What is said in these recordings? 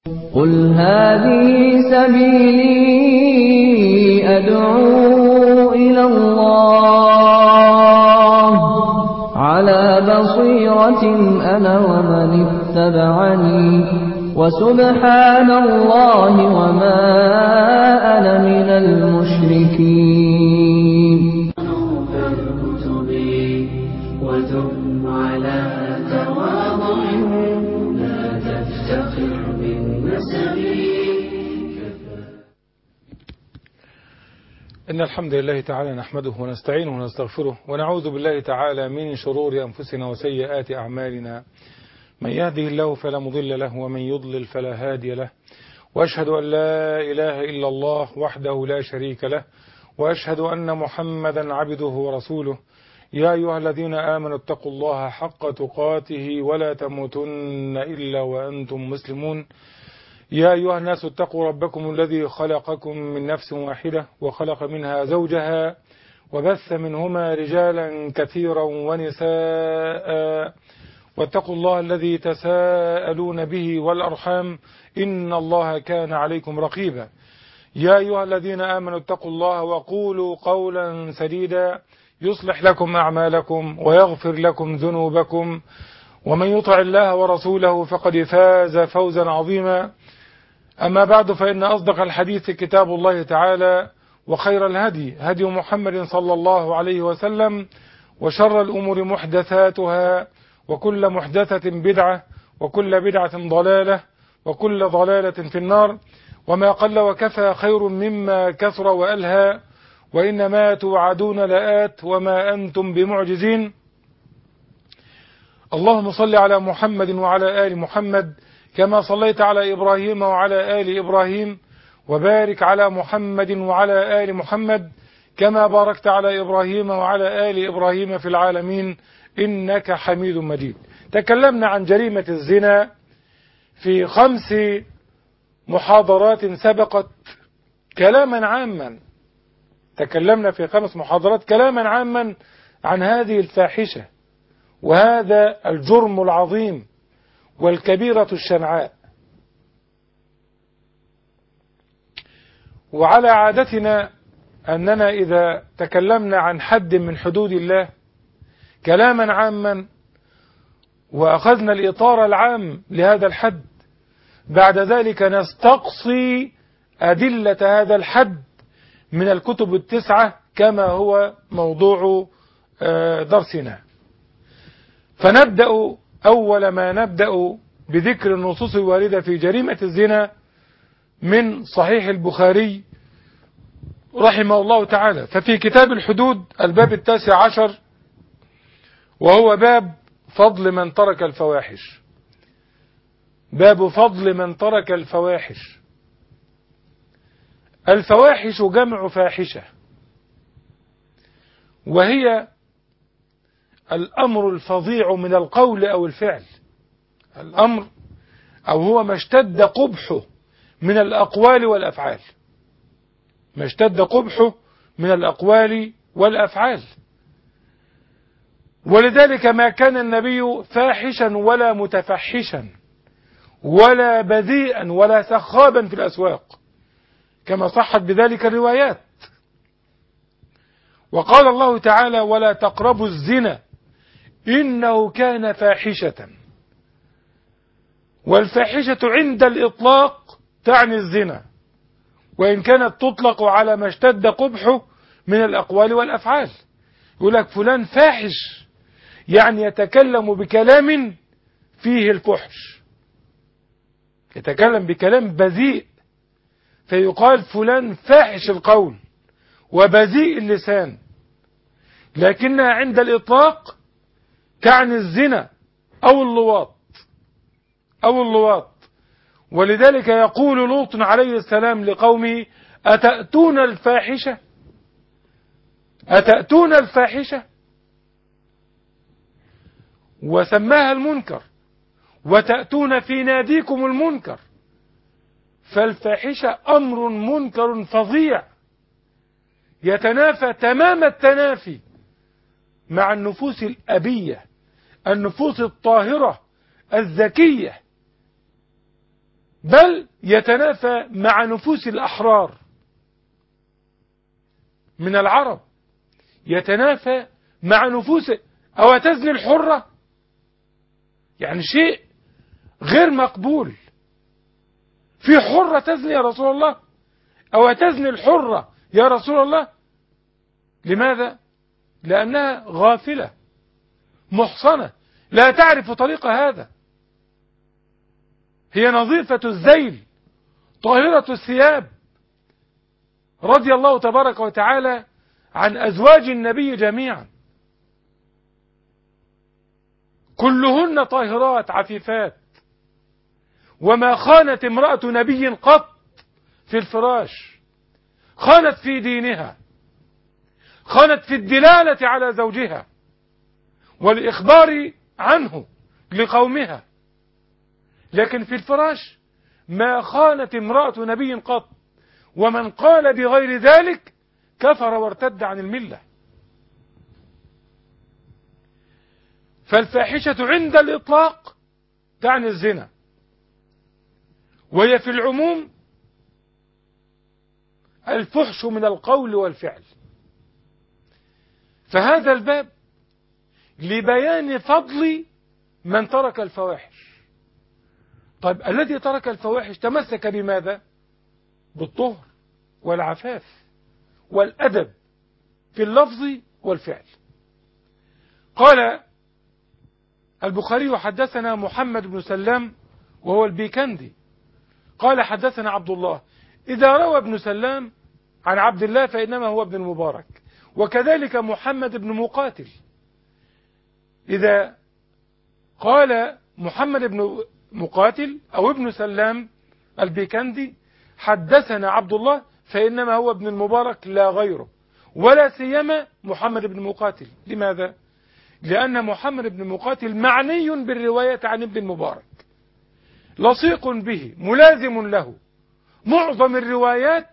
قل هذه سبيلي أدعو إلى الله على بصيرة أنا ومن اتبعني وسبحان الله وما أنا من المشركين الكتب وثم على تواضع لا تفتخر بالنسب إن الحمد لله تعالى نحمده ونستعينه ونستغفره ونعوذ بالله تعالى من شرور أنفسنا وسيئات أعمالنا من يهده الله فلا مضل له ومن يضلل فلا هادي له وأشهد أن لا إله إلا الله وحده لا شريك له وأشهد أن محمدا عبده ورسوله يا أيها الذين آمنوا اتقوا الله حق تقاته ولا تموتن إلا وأنتم مسلمون يا أيها الناس اتقوا ربكم الذي خلقكم من نفس واحدة وخلق منها زوجها وبث منهما رجالا كثيرا ونساء واتقوا الله الذي تساءلون به والأرحام إن الله كان عليكم رقيبا يا أيها الذين آمنوا اتقوا الله وقولوا قولا سديدا يصلح لكم أعمالكم ويغفر لكم ذنوبكم ومن يطع الله ورسوله فقد فاز فوزا عظيما أما بعد فإن أصدق الحديث كتاب الله تعالى وخير الهدي هدي محمد صلى الله عليه وسلم وشر الأمور محدثاتها وكل محدثة بدعة وكل بدعة ضلالة وكل ضلالة في النار وما قل وكفى خير مما كثر وألهى وإنما توعدون لآت وما أنتم بمعجزين اللهم صل على محمد وعلى آل محمد كما صليت على إبراهيم وعلى آل إبراهيم وبارك على محمد وعلى آل محمد كما باركت على إبراهيم وعلى آل إبراهيم في العالمين إنك حميد مجيد تكلمنا عن جريمة الزنا في خمس محاضرات سبقت كلاما عاما تكلمنا في خمس محاضرات كلاما عاما عن هذه الفاحشة وهذا الجرم العظيم والكبيرة الشنعاء وعلى عادتنا أننا إذا تكلمنا عن حد من حدود الله كلاما عاما وأخذنا الإطار العام لهذا الحد بعد ذلك نستقصي أدلة هذا الحد من الكتب التسعة كما هو موضوع درسنا فنبدأ أول ما نبدأ بذكر النصوص الواردة في جريمة الزنا من صحيح البخاري رحمه الله تعالى ففي كتاب الحدود الباب التاسع عشر وهو باب فضل من ترك الفواحش باب فضل من ترك الفواحش الفواحش جمع فاحشة وهي الأمر الفظيع من القول أو الفعل الأمر أو هو ما اشتد قبحه من الأقوال والأفعال ما اشتد قبحه من الأقوال والأفعال ولذلك ما كان النبي فاحشا ولا متفحشا ولا بذيئا ولا سخابا في الأسواق كما صحت بذلك الروايات وقال الله تعالى ولا تقربوا الزنا إنه كان فاحشة والفاحشة عند الإطلاق تعني الزنا وإن كانت تطلق على ما اشتد قبحه من الأقوال والأفعال يقول لك فلان فاحش يعني يتكلم بكلام فيه الفحش يتكلم بكلام بذيء فيقال فلان فاحش القول وبذيء اللسان لكنها عند الإطلاق تعني الزنا أو اللواط أو اللواط ولذلك يقول لوط عليه السلام لقومه أتأتون الفاحشة أتأتون الفاحشة وسماها المنكر وتأتون في ناديكم المنكر فالفاحشة أمر منكر فظيع يتنافى تمام التنافي مع النفوس الأبية النفوس الطاهرة الذكية بل يتنافى مع نفوس الأحرار من العرب يتنافى مع نفوس أو تزني الحرة يعني شيء غير مقبول في حرة تزني يا رسول الله أو تزني الحرة يا رسول الله لماذا لأنها غافلة محصنة لا تعرف طريق هذا هي نظيفة الذيل طاهرة الثياب رضي الله تبارك وتعالى عن أزواج النبي جميعا كلهن طاهرات عفيفات وما خانت امرأة نبي قط في الفراش خانت في دينها خانت في الدلالة على زوجها والإخبار عنه لقومها لكن في الفراش ما خانت امرأة نبي قط ومن قال بغير ذلك كفر وارتد عن الملة فالفاحشة عند الإطلاق تعني الزنا وهي في العموم الفحش من القول والفعل فهذا الباب لبيان فضل من ترك الفواحش طيب الذي ترك الفواحش تمسك بماذا بالطهر والعفاف والأدب في اللفظ والفعل قال البخاري حدثنا محمد بن سلام وهو البيكندي قال حدثنا عبد الله إذا روى ابن سلام عن عبد الله فإنما هو ابن المبارك وكذلك محمد بن مقاتل إذا قال محمد بن مقاتل أو ابن سلام البيكندي حدثنا عبد الله فإنما هو ابن المبارك لا غيره ولا سيما محمد بن مقاتل لماذا؟ لأن محمد بن مقاتل معني بالرواية عن ابن المبارك لصيق به ملازم له معظم الروايات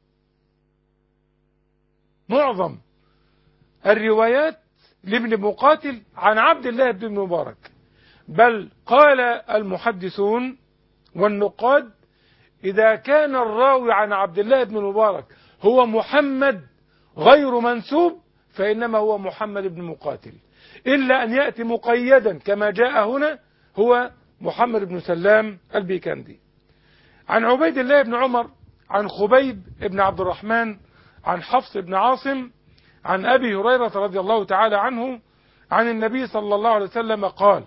معظم الروايات لابن مقاتل عن عبد الله بن مبارك بل قال المحدثون والنقاد إذا كان الراوي عن عبد الله بن مبارك هو محمد غير منسوب فإنما هو محمد بن مقاتل إلا أن يأتي مقيدا كما جاء هنا هو محمد بن سلام البيكندي عن عبيد الله بن عمر عن خبيب بن عبد الرحمن عن حفص بن عاصم عن أبي هريرة رضي الله تعالى عنه عن النبي صلى الله عليه وسلم قال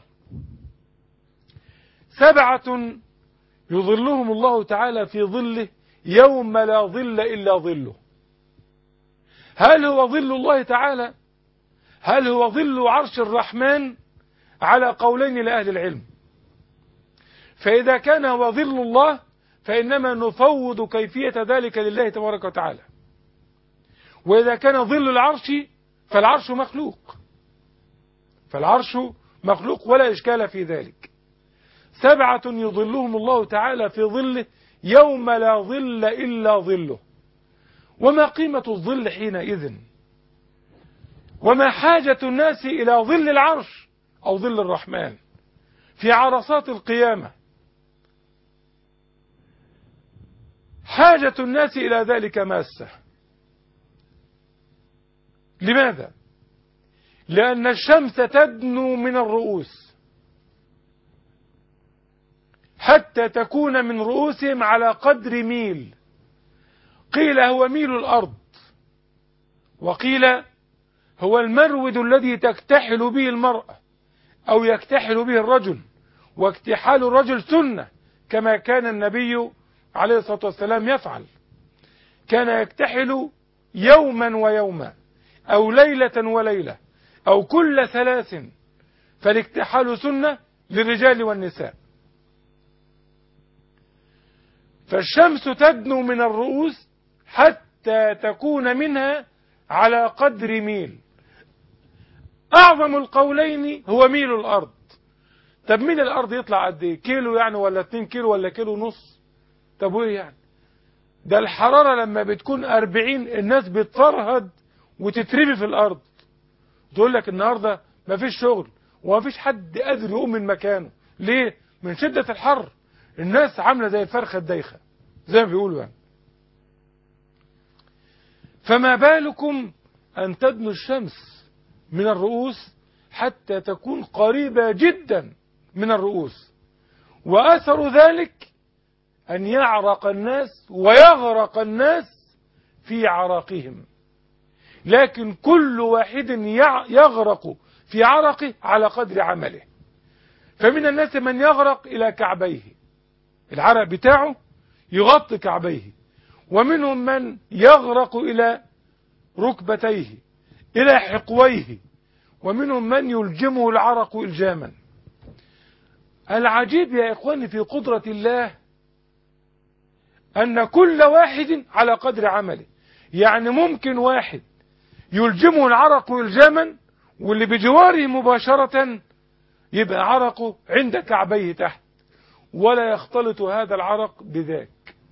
سبعة يظلهم الله تعالى في ظله يوم لا ظل إلا ظله هل هو ظل الله تعالى هل هو ظل عرش الرحمن على قولين لأهل العلم فإذا كان هو ظل الله فإنما نفوض كيفية ذلك لله تبارك وتعالى وإذا كان ظل العرش فالعرش مخلوق فالعرش مخلوق ولا إشكال في ذلك سبعة يظلهم الله تعالى في ظله يوم لا ظل إلا ظله وما قيمة الظل حينئذ وما حاجة الناس إلى ظل العرش أو ظل الرحمن في عرصات القيامة حاجة الناس إلى ذلك ماسة لماذا؟ لأن الشمس تدنو من الرؤوس حتى تكون من رؤوسهم على قدر ميل قيل هو ميل الأرض وقيل هو المرود الذي تكتحل به المرأة أو يكتحل به الرجل واكتحال الرجل سنة كما كان النبي عليه الصلاة والسلام يفعل كان يكتحل يوما ويوما أو ليلة وليلة أو كل ثلاث فالاكتحال سنة للرجال والنساء فالشمس تدنو من الرؤوس حتى تكون منها على قدر ميل أعظم القولين هو ميل الأرض طب ميل الأرض يطلع قد إيه كيلو يعني ولا 2 كيلو ولا كيلو نص طب وإيه يعني ده الحرارة لما بتكون 40 الناس بتفرهد وتترمي في الأرض تقول لك النهاردة مفيش شغل ومفيش حد قادر يقوم من مكانه ليه من شدة الحر الناس عاملة زي الفرخة الدايخة زي ما بيقولوا يعني فما بالكم أن تدنو الشمس من الرؤوس حتى تكون قريبة جدا من الرؤوس وأثر ذلك أن يعرق الناس ويغرق الناس في عراقهم لكن كل واحد يغرق في عرقه على قدر عمله فمن الناس من يغرق إلى كعبيه العرق بتاعه يغطي كعبيه ومنهم من يغرق إلى ركبتيه إلى حقويه ومنهم من يلجمه العرق إلجاما العجيب يا إخواني في قدرة الله أن كل واحد على قدر عمله يعني ممكن واحد يلجمه العرق إلجاما واللي بجواره مباشرة يبقى عرقه عند كعبيه تحت ولا يختلط هذا العرق بذاك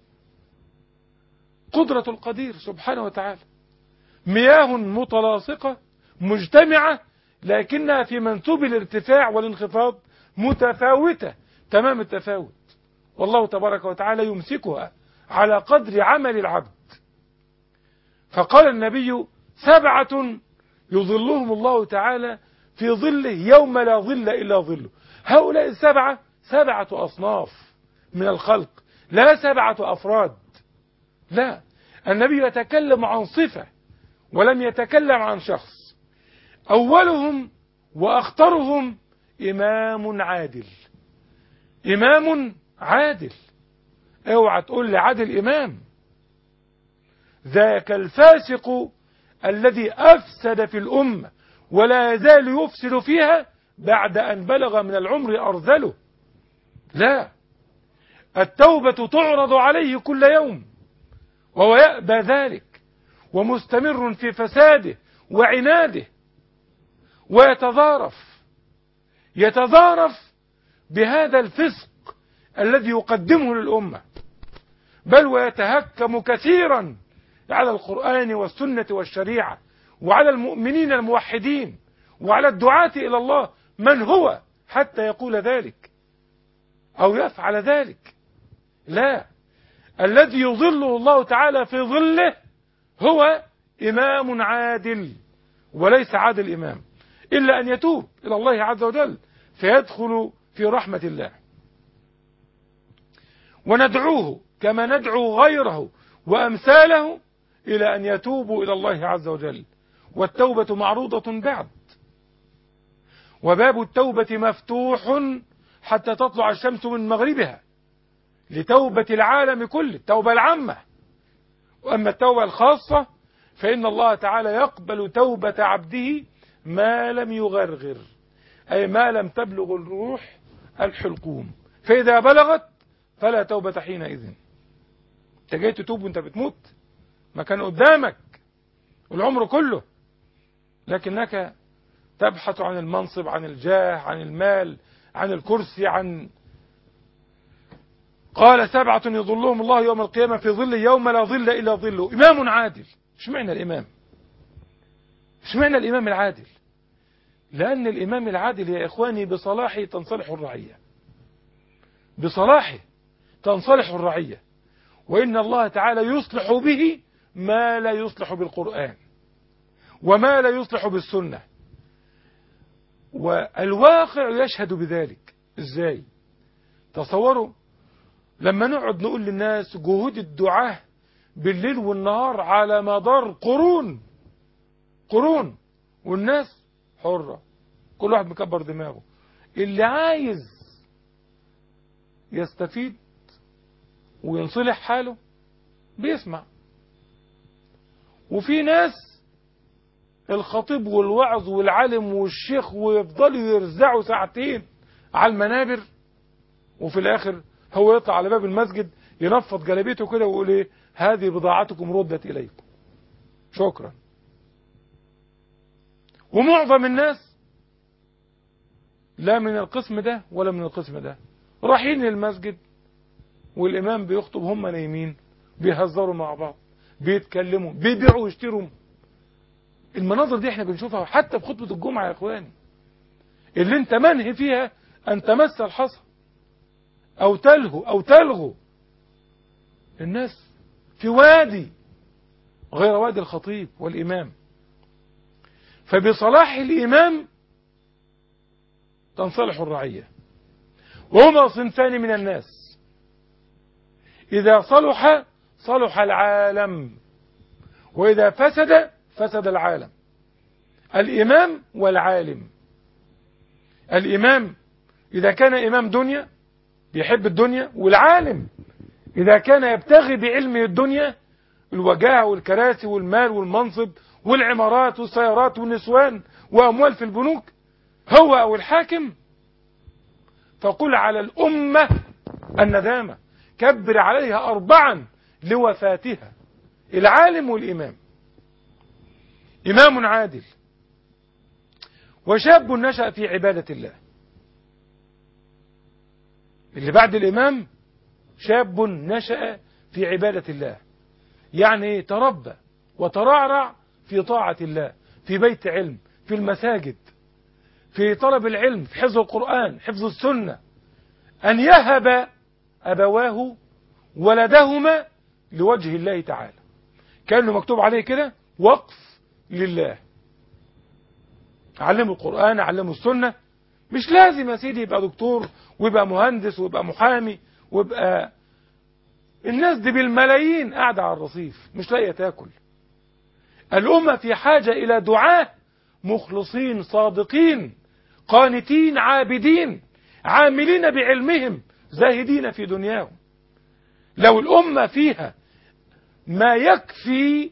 قدرة القدير سبحانه وتعالى مياه متلاصقة مجتمعة لكنها في منسوب الارتفاع والانخفاض متفاوتة تمام التفاوت والله تبارك وتعالى يمسكها على قدر عمل العبد فقال النبي سبعة يظلهم الله تعالى في ظله يوم لا ظل إلا ظله هؤلاء السبعة سبعة أصناف من الخلق لا سبعة أفراد لا النبي يتكلم عن صفة ولم يتكلم عن شخص أولهم وأخطرهم إمام عادل إمام عادل اوعى تقول لي عادل إمام ذاك الفاسق الذي أفسد في الأمة ولا يزال يفسد فيها بعد أن بلغ من العمر أرذله لا التوبة تعرض عليه كل يوم وهو يأبى ذلك ومستمر في فساده وعناده ويتظارف يتظارف بهذا الفسق الذي يقدمه للأمة بل ويتهكم كثيرا على القرآن والسنة والشريعة وعلى المؤمنين الموحدين وعلى الدعاة إلى الله من هو حتى يقول ذلك أو يفعل ذلك لا الذي يظله الله تعالى في ظله هو إمام عادل وليس عادل إمام إلا أن يتوب إلى الله عز وجل فيدخل في رحمة الله وندعوه كما ندعو غيره وأمثاله إلى أن يتوبوا إلى الله عز وجل والتوبة معروضة بعد وباب التوبة مفتوح حتى تطلع الشمس من مغربها لتوبة العالم كله التوبة العامة وأما التوبة الخاصة فإن الله تعالى يقبل توبة عبده ما لم يغرغر أي ما لم تبلغ الروح الحلقوم فإذا بلغت فلا توبة حينئذ انت جاي تتوب وانت بتموت ما كان قدامك والعمر كله لكنك تبحث عن المنصب عن الجاه عن المال عن الكرسي عن قال سبعة يظلهم الله يوم القيامة في ظل يوم لا ظل إلا ظله إمام عادل ايش معنى الإمام ايش معنى الإمام العادل لأن الإمام العادل يا إخواني بصلاحه تنصلح الرعية بصلاحه تنصلح الرعية وإن الله تعالى يصلح به ما لا يصلح بالقرآن وما لا يصلح بالسنة والواقع يشهد بذلك ازاي تصوروا لما نقعد نقول للناس جهود الدعاة بالليل والنهار على مدار قرون قرون والناس حرة كل واحد مكبر دماغه اللي عايز يستفيد وينصلح حاله بيسمع وفي ناس الخطيب والوعظ والعالم والشيخ ويفضلوا يرزعوا ساعتين على المنابر وفي الاخر هو يطلع على باب المسجد ينفض جلابيته كده ويقول ايه هذه بضاعتكم ردت اليكم شكرا ومعظم الناس لا من القسم ده ولا من القسم ده رايحين للمسجد والامام بيخطب هم نايمين بيهزروا مع بعض بيتكلموا بيبيعوا ويشتروا المناظر دي احنا بنشوفها حتى في خطبة الجمعة يا اخواني اللي انت منهي فيها ان تمس الحصى أو تلهو أو تلغو الناس في وادي غير وادي الخطيب والإمام فبصلاح الإمام تنصلح الرعية وهما صنفان من الناس إذا صلح صلح العالم وإذا فسد فسد العالم الإمام والعالم الإمام إذا كان إمام دنيا بيحب الدنيا والعالم إذا كان يبتغي بعلمه الدنيا الوجاهة والكراسي والمال والمنصب والعمارات والسيارات والنسوان وأموال في البنوك هو أو الحاكم فقل على الأمة الندامة كبر عليها أربعا لوفاتها العالم والإمام إمام عادل وشاب نشأ في عبادة الله اللي بعد الإمام شاب نشأ في عبادة الله يعني تربى وترعرع في طاعة الله في بيت علم في المساجد في طلب العلم في حفظ القرآن حفظ السنة أن يهب أبواه ولدهما لوجه الله تعالى كأنه مكتوب عليه كده وقف لله علموا القرآن علموا السنة مش لازم يا سيدي يبقى دكتور ويبقى مهندس ويبقى محامي ويبقى الناس دي بالملايين قاعدة على الرصيف مش لاقية تاكل الأمة في حاجة إلى دعاة مخلصين صادقين قانتين عابدين عاملين بعلمهم زاهدين في دنياهم لو الأمة فيها ما يكفي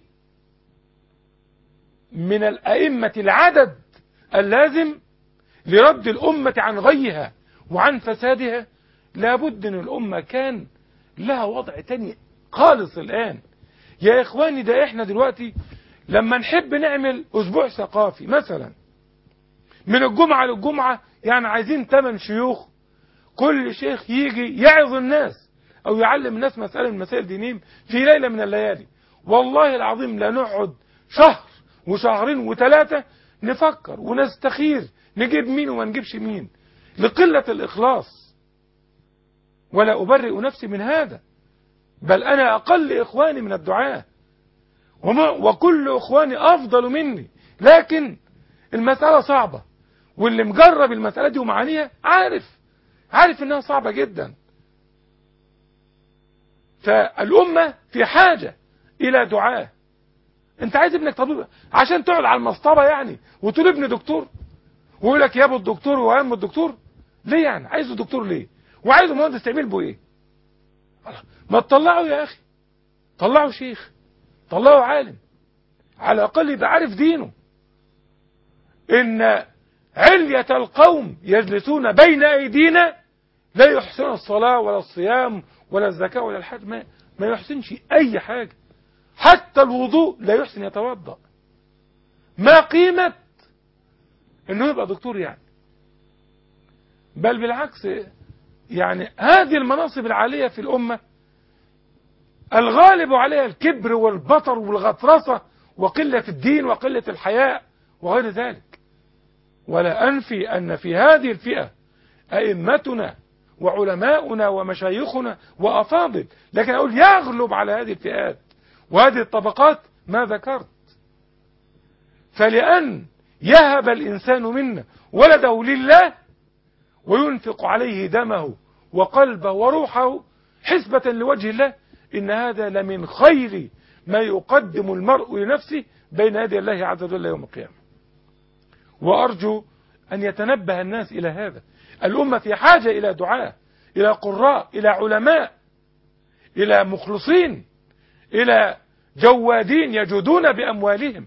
من الأئمة العدد اللازم لرد الأمة عن غيها وعن فسادها لابد أن الأمة كان لها وضع تاني خالص الآن يا إخواني ده إحنا دلوقتي لما نحب نعمل أسبوع ثقافي مثلا من الجمعة للجمعة يعني عايزين ثمان شيوخ كل شيخ يجي يعظ الناس أو يعلم الناس مسألة من مسائل دينهم في ليلة من الليالي والله العظيم لا نقعد شهر وشهرين وثلاثة نفكر ونستخير نجيب مين وما نجيبش مين لقلة الإخلاص ولا أبرئ نفسي من هذا بل أنا أقل إخواني من الدعاء وكل إخواني أفضل مني لكن المسألة صعبة واللي مجرب المسألة دي ومعانيها عارف عارف إنها صعبة جدا فالأمة في حاجة إلى دعاء أنت عايز ابنك طبيب عشان تقعد على المصطبة يعني وتقول ابن دكتور ويقول لك يا ابو الدكتور وام الدكتور ليه يعني عايزه دكتور ليه وعايزه مهندس تعمل به ايه ما تطلعه يا اخي طلعه شيخ طلعه عالم على الاقل يبقى عارف دينه ان علية القوم يجلسون بين ايدينا لا يحسن الصلاة ولا الصيام ولا الزكاة ولا الحج ما, ما يحسنش اي حاجة حتى الوضوء لا يحسن يتوضأ ما قيمة انه يبقى دكتور يعني بل بالعكس يعني هذه المناصب العالية في الأمة الغالب عليها الكبر والبطر والغطرسة وقلة الدين وقلة الحياء وغير ذلك ولا أنفي أن في هذه الفئة أئمتنا وعلماؤنا ومشايخنا وأفاضل لكن أقول يغلب على هذه الفئات وهذه الطبقات ما ذكرت فلأن يهب الإنسان منا ولده لله وينفق عليه دمه وقلبه وروحه حسبة لوجه الله إن هذا لمن خير ما يقدم المرء لنفسه بين يدي الله عز وجل يوم القيامة وأرجو أن يتنبه الناس إلى هذا الأمة في حاجة إلى دعاء إلى قراء إلى علماء إلى مخلصين إلى جوادين يجودون بأموالهم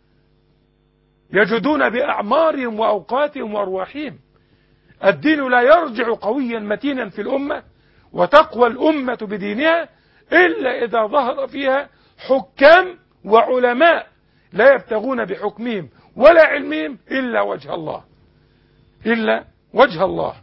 يجدون بأعمارهم وأوقاتهم وأرواحهم الدين لا يرجع قويا متينا في الأمة وتقوى الأمة بدينها إلا إذا ظهر فيها حكام وعلماء لا يبتغون بحكمهم ولا علمهم إلا وجه الله إلا وجه الله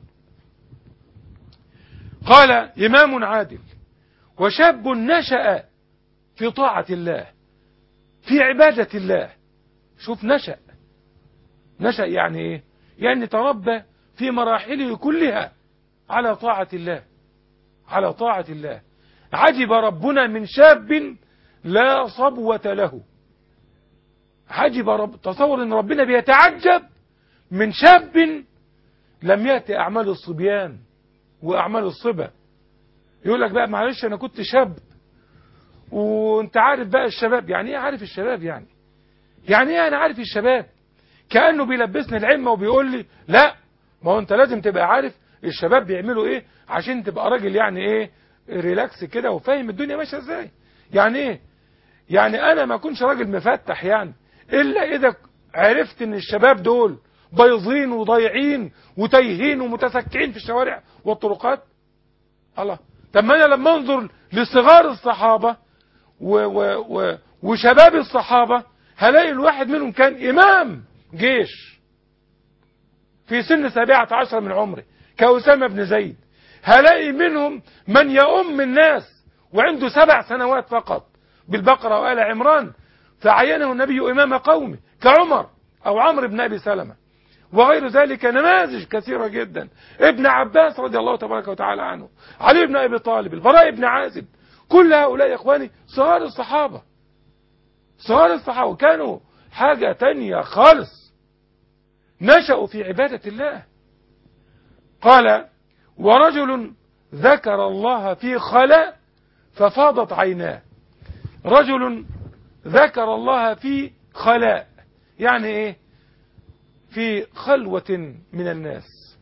قال إمام عادل وشاب نشأ في طاعة الله في عبادة الله شوف نشأ نشأ يعني ايه يعني تربى في مراحله كلها على طاعة الله على طاعة الله عجب ربنا من شاب لا صبوة له عجب رب تصور ان ربنا بيتعجب من شاب لم يأتي أعمال الصبيان وأعمال الصبا يقول لك بقى معلش أنا كنت شاب وانت عارف بقى الشباب يعني ايه عارف الشباب يعني يعني ايه انا عارف الشباب كأنه بيلبسني العلم وبيقول لي لا ما هو انت لازم تبقى عارف الشباب بيعملوا ايه عشان تبقى راجل يعني ايه ريلاكس كده وفاهم الدنيا ماشيه ازاي يعني ايه يعني انا ما اكونش راجل مفتح يعني الا اذا عرفت ان الشباب دول بايظين وضايعين وتايهين ومتسكعين في الشوارع والطرقات الله طب ما انا لما انظر لصغار الصحابه و و و وشباب الصحابه هلاقي الواحد منهم كان امام جيش في سن سابعة عشر من عمره كأسامة بن زيد هلاقي منهم من يؤم الناس وعنده سبع سنوات فقط بالبقرة وآل عمران فعينه النبي إمام قومه كعمر أو عمرو بن أبي سلمة وغير ذلك نماذج كثيرة جدا ابن عباس رضي الله تبارك وتعالى عنه علي بن أبي طالب البراء بن عازب كل هؤلاء يا إخواني صغار الصحابة صغار الصحابة كانوا حاجة تانية خالص نشأوا في عبادة الله قال ورجل ذكر الله في خلاء ففاضت عيناه رجل ذكر الله في خلاء يعني ايه في خلوة من الناس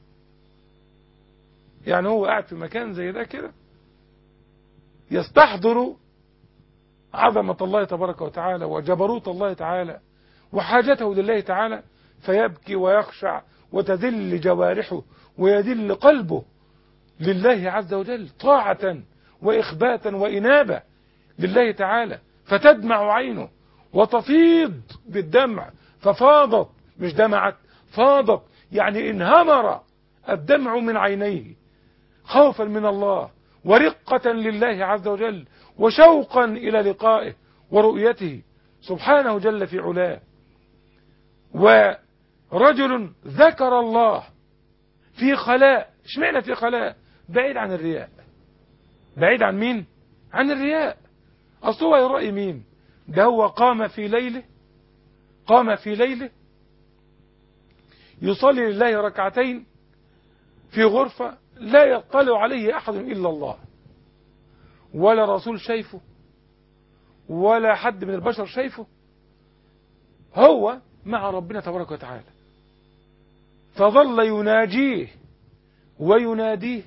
يعني هو قاعد في مكان زي ده كده يستحضر عظمة الله تبارك وتعالى وجبروت الله تعالى وحاجته لله تعالى فيبكي ويخشع وتذل جوارحه ويذل قلبه لله عز وجل طاعة وإخباتا وإنابة لله تعالى فتدمع عينه وتفيض بالدمع ففاضت مش دمعت فاضت يعني انهمر الدمع من عينيه خوفا من الله ورقة لله عز وجل وشوقا إلى لقائه ورؤيته سبحانه جل في علاه ورجل ذكر الله في خلاء اشمعنى في خلاء بعيد عن الرياء بعيد عن مين عن الرياء اصل هو يرأي مين ده هو قام في ليله قام في ليله يصلي لله ركعتين في غرفة لا يطلع عليه أحد إلا الله ولا رسول شايفه ولا حد من البشر شايفه هو مع ربنا تبارك وتعالى فظل يناجيه ويناديه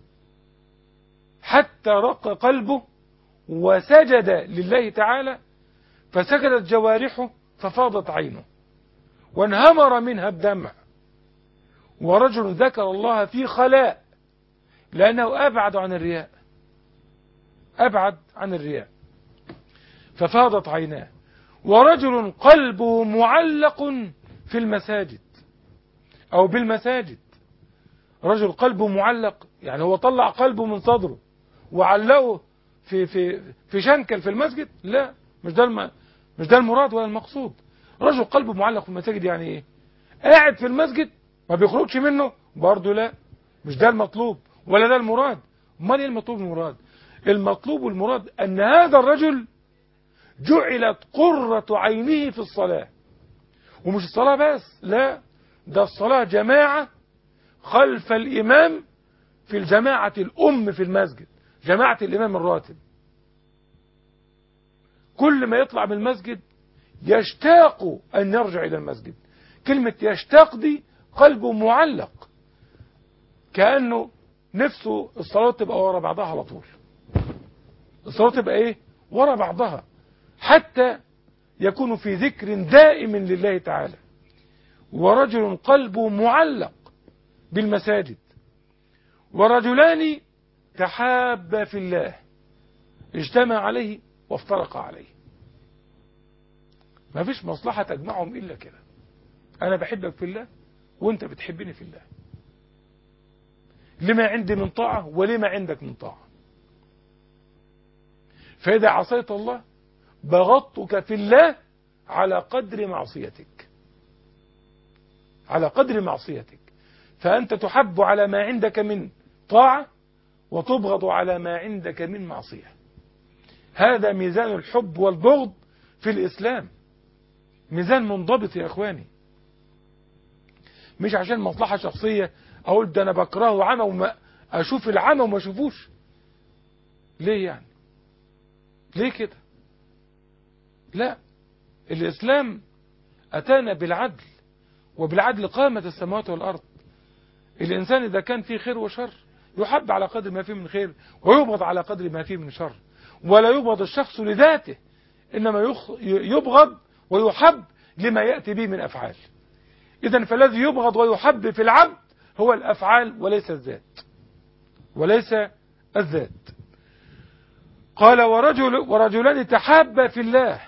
حتى رق قلبه وسجد لله تعالى فسكدت جوارحه ففاضت عينه وانهمر منها الدمع ورجل ذكر الله في خلاء لأنه أبعد عن الرياء أبعد عن الرياء ففاضت عيناه ورجل قلبه معلق في المساجد أو بالمساجد رجل قلبه معلق يعني هو طلع قلبه من صدره وعلقه في في في شنكل في المسجد لا مش ده الم... مش ده المراد ولا المقصود رجل قلبه معلق في المساجد يعني ايه قاعد في المسجد ما بيخرجش منه برضه لا مش ده المطلوب ولا ده المراد امال ايه المطلوب المراد المطلوب والمراد ان هذا الرجل جعلت قرة عينه في الصلاة ومش الصلاة بس لا ده الصلاة جماعة خلف الإمام في الجماعة الأم في المسجد جماعة الإمام الراتب كل ما يطلع من المسجد يشتاق أن يرجع إلى المسجد كلمة يشتاق دي قلبه معلق كأنه نفسه الصلاة تبقى ورا بعضها على طول الصلاة تبقى ايه ورا بعضها حتى يكون في ذكر دائم لله تعالى ورجل قلبه معلق بالمساجد ورجلان تحابا في الله اجتمع عليه وافترق عليه ما فيش مصلحة تجمعهم إلا كده أنا بحبك في الله وأنت بتحبني في الله لما عندي من طاعة ولما عندك من طاعة فإذا عصيت الله بغضتك في الله على قدر معصيتك على قدر معصيتك فأنت تحب على ما عندك من طاعة وتبغض على ما عندك من معصية هذا ميزان الحب والبغض في الإسلام ميزان منضبط يا إخواني مش عشان مصلحة شخصية أقول ده أنا بكرهه عمى وما أشوف العمى وما أشوفوش ليه يعني ليه كده لا الإسلام أتانا بالعدل وبالعدل قامت السماوات والأرض الإنسان إذا كان فيه خير وشر يحب على قدر ما فيه من خير ويبغض على قدر ما فيه من شر ولا يبغض الشخص لذاته إنما يبغض ويحب لما يأتي به من أفعال إذا فالذي يبغض ويحب في العبد هو الأفعال وليس الذات وليس الذات قال ورجل ورجلان تحابا في الله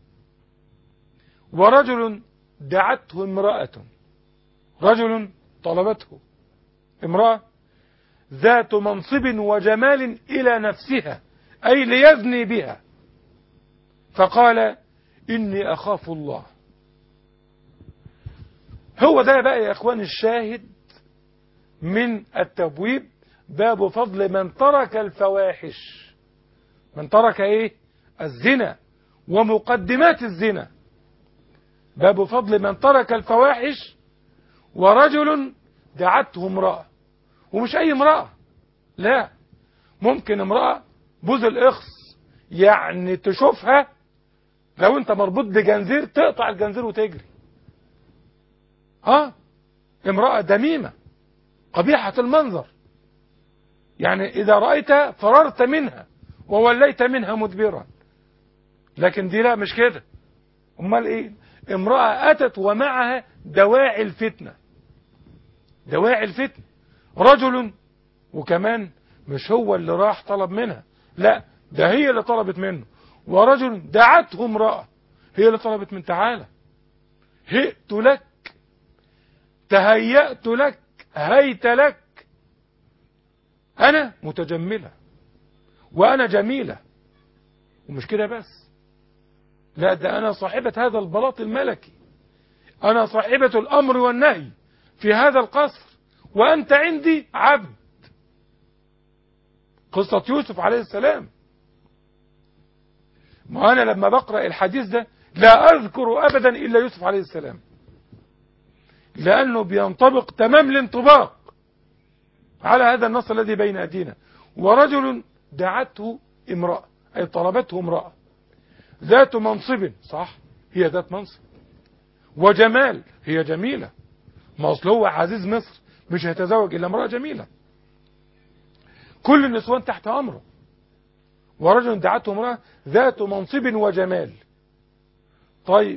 ورجل دعته امرأة رجل طلبته امرأة ذات منصب وجمال إلى نفسها أي ليزني بها فقال إني أخاف الله هو ده بقى يا إخوان الشاهد من التبويب باب فضل من ترك الفواحش من ترك ايه الزنا ومقدمات الزنا باب فضل من ترك الفواحش ورجل دعته امرأة ومش اي امرأة لا ممكن امرأة بوز الاخص يعني تشوفها لو انت مربوط بجنزير تقطع الجنزير وتجري ها امرأة دميمة قبيحة المنظر يعني إذا رأيت فررت منها ووليت منها مدبرا لكن دي لا مش كده امال ايه امرأة اتت ومعها دواعي الفتنة دواعي الفتنة رجل وكمان مش هو اللي راح طلب منها لا ده هي اللي طلبت منه ورجل دعته امرأة هي اللي طلبت من تعالى هئت لك تهيأت لك هيت لك أنا متجملة وأنا جميلة ومش كده بس لا ده أنا صاحبة هذا البلاط الملكي أنا صاحبة الأمر والنهي في هذا القصر وأنت عندي عبد قصة يوسف عليه السلام ما أنا لما بقرأ الحديث ده لا أذكر أبدا إلا يوسف عليه السلام لأنه بينطبق تمام الانطباق على هذا النص الذي بين أيدينا ورجل دعته امرأة أي طلبته امرأة ذات منصب صح هي ذات منصب وجمال هي جميلة ما أصل هو عزيز مصر مش هيتزوج إلا امرأة جميلة كل النسوان تحت أمره ورجل دعته امرأة ذات منصب وجمال طيب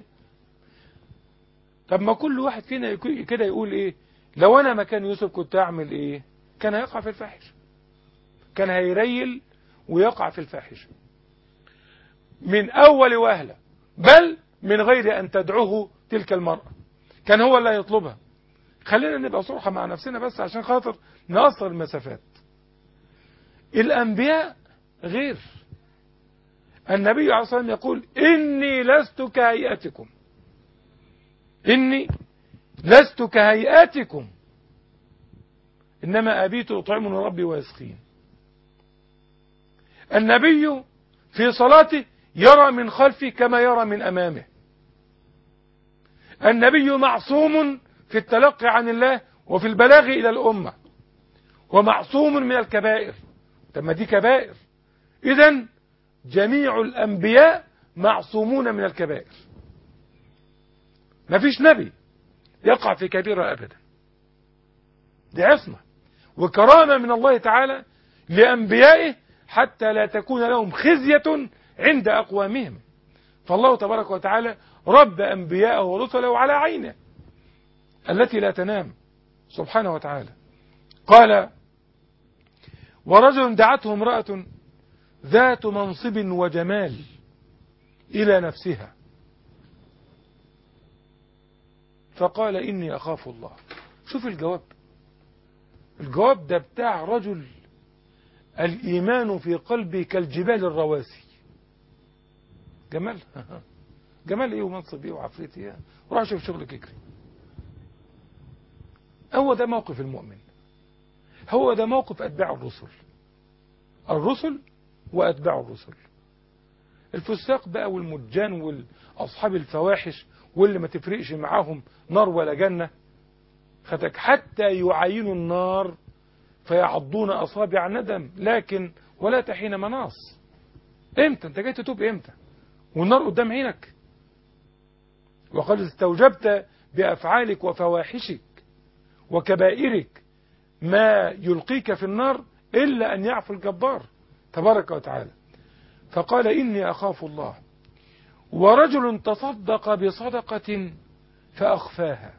طب ما كل واحد فينا كده يقول ايه لو انا مكان يوسف كنت اعمل ايه كان هيقع في الفاحشه كان هيريل ويقع في الفاحشه من اول وهله بل من غير ان تدعوه تلك المراه كان هو اللي هيطلبها خلينا نبقى صرحة مع نفسنا بس عشان خاطر نقصر المسافات الأنبياء غير النبي عليه الصلاة والسلام يقول إني لست كهيئتكم إني لست كهيئاتكم إنما أبيت أطعمني ربي ويسقين النبي في صلاته يرى من خلفه كما يرى من أمامه النبي معصوم في التلقي عن الله وفي البلاغ إلى الأمة ومعصوم من الكبائر طب ما دي كبائر إذا جميع الأنبياء معصومون من الكبائر ما فيش نبي يقع في كبيرة أبدا دي عصمة وكرامة من الله تعالى لأنبيائه حتى لا تكون لهم خزية عند أقوامهم فالله تبارك وتعالى رب أنبياءه ورسله على عينه التي لا تنام سبحانه وتعالى قال ورجل دعته امرأة ذات منصب وجمال إلى نفسها فقال إني أخاف الله شوف الجواب الجواب ده بتاع رجل الإيمان في قلبي كالجبال الرواسي جمال جمال ايه ومنصب ايه وعفريت ايه روح شوف شغلك اجري هو ده موقف المؤمن هو ده موقف أتباع الرسل الرسل وأتباع الرسل الفساق بقى والمجان والأصحاب الفواحش واللي ما تفرقش معاهم نار ولا جنة خدك حتى يعينوا النار فيعضون أصابع ندم لكن ولا تحين مناص امتى انت جاي تتوب امتى والنار قدام عينك وقد استوجبت بأفعالك وفواحشك وكبائرك ما يلقيك في النار إلا أن يعفو الجبار تبارك وتعالى فقال إني أخاف الله ورجل تصدق بصدقة فأخفاها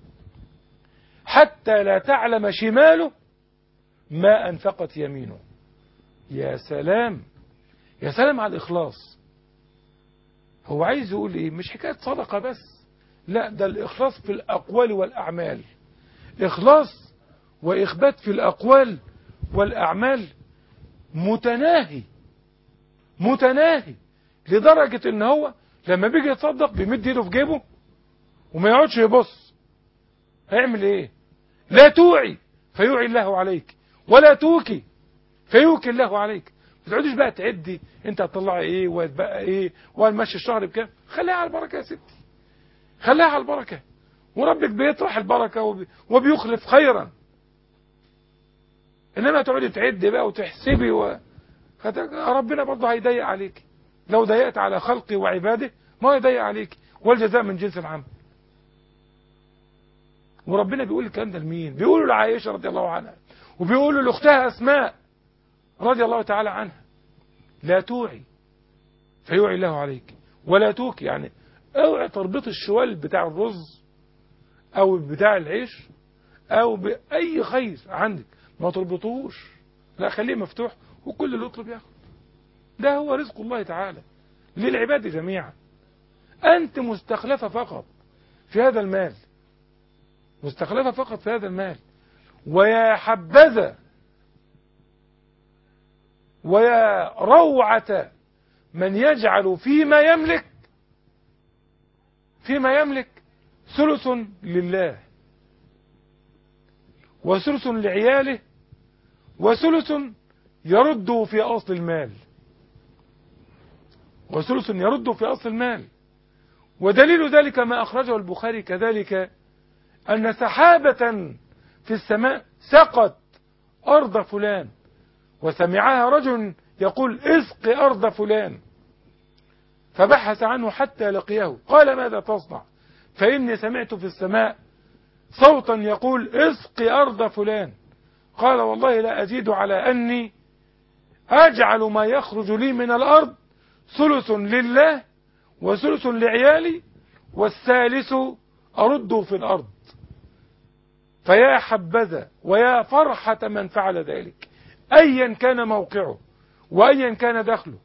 حتى لا تعلم شماله ما أنفقت يمينه يا سلام يا سلام على الإخلاص هو عايز يقول إيه مش حكاية صدقة بس لا ده الإخلاص في الأقوال والأعمال إخلاص وإخبات في الأقوال والأعمال متناهي متناهي لدرجة ان هو لما بيجي يتصدق بيمد ايده في جيبه وما يقعدش يبص هيعمل ايه لا توعي فيوعي الله عليك ولا توكي فيوكي الله عليك ما تقعديش بقى تعدي انت هتطلعي ايه وهتبقى ايه وهنمشي الشهر بكام خليها على البركه يا ستي خليها على البركه وربك بيطرح البركه وبي وبيخلف خيرا انما تقعدي تعدي بقى وتحسبي و... ربنا برضه هيضيق عليك لو ضيقت على خلقي وعباده ما يضيق عليك والجزاء من جنس العمل وربنا بيقول الكلام ده لمين بيقولوا لعائشة رضي الله عنها وبيقولوا لأختها أسماء رضي الله تعالى عنها لا توعي فيوعي الله عليك ولا توكي يعني اوعي تربط الشوال بتاع الرز او بتاع العيش او بأي خير عندك ما تربطوش لا خليه مفتوح وكل اللي يطلب ياخد ده هو رزق الله تعالى للعباد جميعا أنت مستخلفة فقط في هذا المال مستخلفة فقط في هذا المال ويا حبذا ويا روعة من يجعل فيما يملك فيما يملك ثلث لله وثلث لعياله وثلث يرد في أصل المال وثلث يرد في أصل المال ودليل ذلك ما أخرجه البخاري كذلك أن سحابة في السماء سقط أرض فلان وسمعها رجل يقول اسق أرض فلان فبحث عنه حتى لقيه قال ماذا تصنع فإني سمعت في السماء صوتا يقول اسق أرض فلان قال والله لا أزيد على أني أجعل ما يخرج لي من الأرض ثلث لله وثلث لعيالي والثالث أرده في الأرض فيا حبذا ويا فرحة من فعل ذلك أيا كان موقعه وأيا كان دخله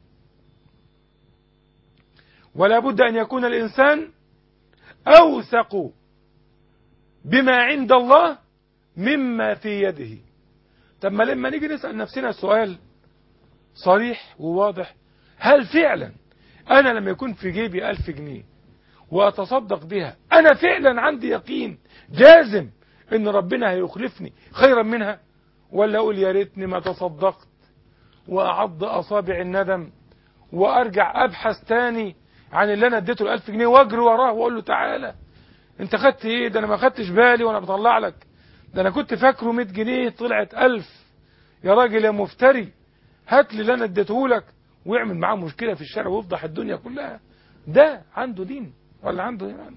ولا بد أن يكون الإنسان أوثق بما عند الله مما في يده طب ما لما نيجي نسأل نفسنا السؤال صريح وواضح هل فعلا أنا لما يكون في جيبي ألف جنيه وأتصدق بها أنا فعلا عندي يقين جازم إن ربنا هيخلفني خيرا منها ولا أقول يا ريتني ما تصدقت وأعض أصابع الندم وأرجع أبحث تاني عن اللي أنا اديته الألف جنيه وأجري وراه وأقول له تعالى أنت خدت إيه ده أنا ما خدتش بالي وأنا بطلع لك ده أنا كنت فاكره 100 جنيه طلعت ألف يا راجل يا مفتري هات لي اللي أنا اديته لك ويعمل معاه مشكلة في الشارع ويفضح الدنيا كلها ده عنده دين ولا عنده إيمان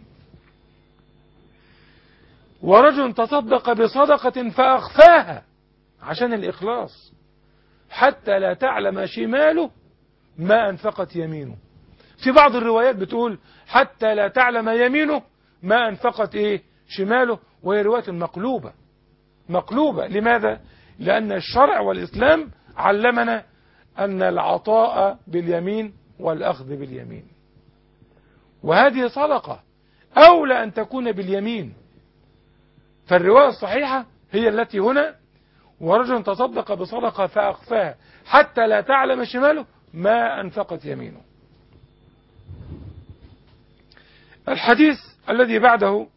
ورجل تصدق بصدقة فأخفاها عشان الإخلاص حتى لا تعلم شماله ما أنفقت يمينه في بعض الروايات بتقول حتى لا تعلم يمينه ما أنفقت إيه شماله وهي رواية مقلوبة مقلوبة لماذا لأن الشرع والإسلام علمنا أن العطاء باليمين والأخذ باليمين وهذه صدقة أولى أن تكون باليمين فالرواية الصحيحة هي التي هنا ورجل تصدق بصدقة فأخفاها حتى لا تعلم شماله ما أنفقت يمينه الحديث الذي بعده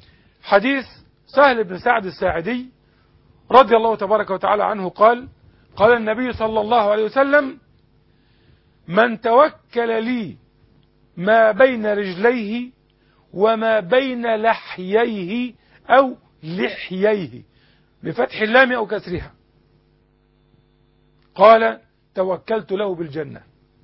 حديث سهل بن سعد الساعدي رضي الله تبارك وتعالى عنه قال قال النبي صلى الله عليه وسلم من توكل لي ما بين رجليه وما بين لحييه أو لحييه بفتح اللام أو كسرها قال توكلت له بالجنة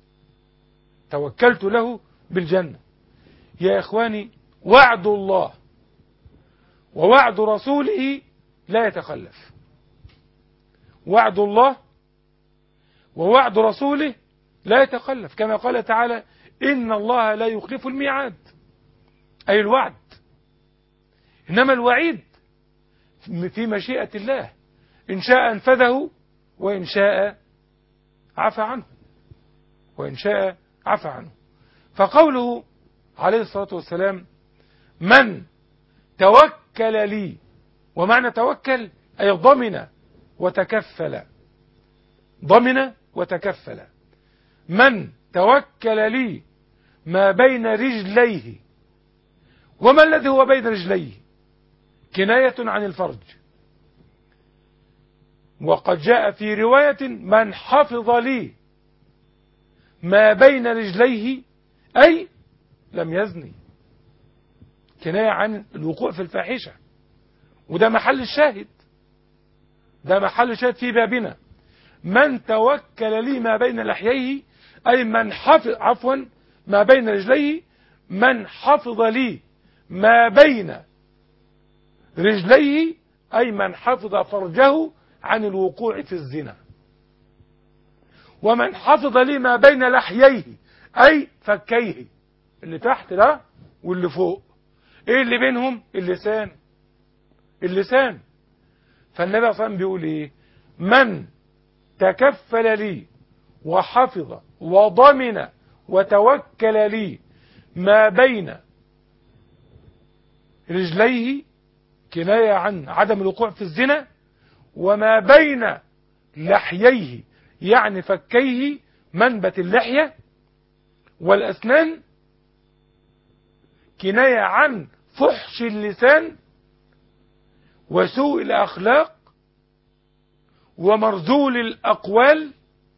توكلت له بالجنة يا إخواني وعد الله ووعد رسوله لا يتخلف وعد الله ووعد رسوله لا يتخلف كما قال تعالى إن الله لا يخلف الميعاد أي الوعد إنما الوعيد في مشيئة الله إن شاء أنفذه وإن شاء عفى عنه وإن شاء عفى عنه فقوله عليه الصلاة والسلام من توكل لي ومعنى توكل أي ضمن وتكفل ضمن وتكفل من توكل لي ما بين رجليه وما الذي هو بين رجليه كناية عن الفرج وقد جاء في رواية من حفظ لي ما بين رجليه أي لم يزني كناية عن الوقوع في الفاحشة وده محل الشاهد ده محل الشاهد في بابنا من توكل لي ما بين لحييه أي من حفظ عفوا ما بين رجليه من حفظ لي ما بين رجليه أي من حفظ فرجه عن الوقوع في الزنا ومن حفظ لي ما بين لحييه أي فكيه اللي تحت ده واللي فوق ايه اللي بينهم اللسان اللسان فالنبي صلى الله عليه وسلم بيقول ايه من تكفل لي وحفظ وضمن وتوكل لي ما بين رجليه كناية عن عدم الوقوع في الزنا وما بين لحييه يعني فكيه منبت اللحية والأسنان كناية عن فحش اللسان وسوء الأخلاق ومرذول الأقوال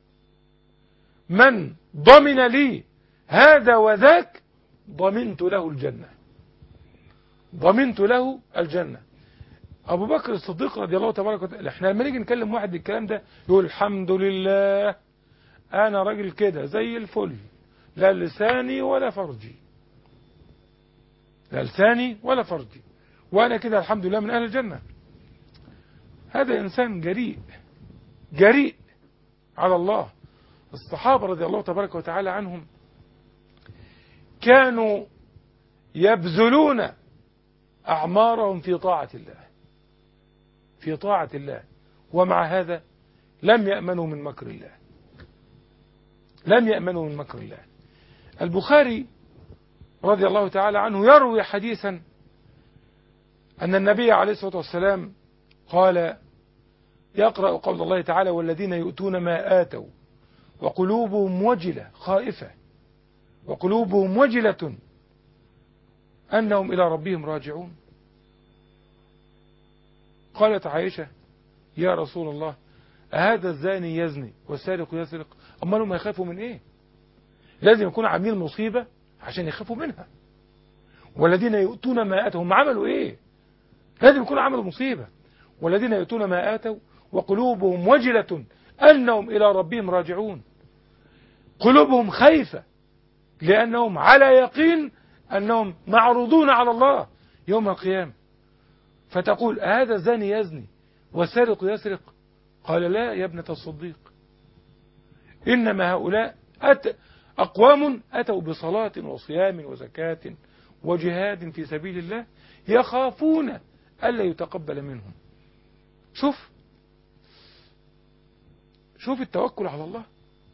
من ضمن لي هذا وذاك ضمنت له الجنة ضمنت له الجنة أبو بكر الصديق رضي الله تبارك وتعالى احنا لما نيجي نكلم واحد الكلام ده يقول الحمد لله أنا راجل كده زي الفل لا لساني ولا فرجي لا لساني ولا فرجي وأنا كده الحمد لله من أهل الجنة هذا إنسان جريء جريء على الله الصحابة رضي الله تبارك وتعالى عنهم كانوا يبذلون أعمارهم في طاعة الله في طاعة الله ومع هذا لم يأمنوا من مكر الله لم يأمنوا من مكر الله البخاري رضي الله تعالى عنه يروي حديثا أن النبي عليه الصلاة والسلام قال يقرأ قول الله تعالى والذين يؤتون ما آتوا وقلوبهم وجلة خائفة وقلوبهم وجلة أنهم إلى ربهم راجعون قالت عائشة يا رسول الله هذا الزاني يزني والسارق يسرق أما لهم يخافوا من إيه لازم يكون عاملين مصيبة عشان يخافوا منها والذين يؤتون ما آتوا هم عملوا إيه لازم يكونوا عملوا مصيبة والذين يؤتون ما آتوا وقلوبهم وجلة أنهم إلى ربهم راجعون قلوبهم خايفة لأنهم على يقين أنهم معروضون على الله يوم القيامة فتقول هذا الزاني يزني والسارق يسرق قال لا يا ابنة الصديق إنما هؤلاء أت أقوام أتوا بصلاة وصيام وزكاة وجهاد في سبيل الله يخافون ألا يتقبل منهم شوف شوف التوكل على الله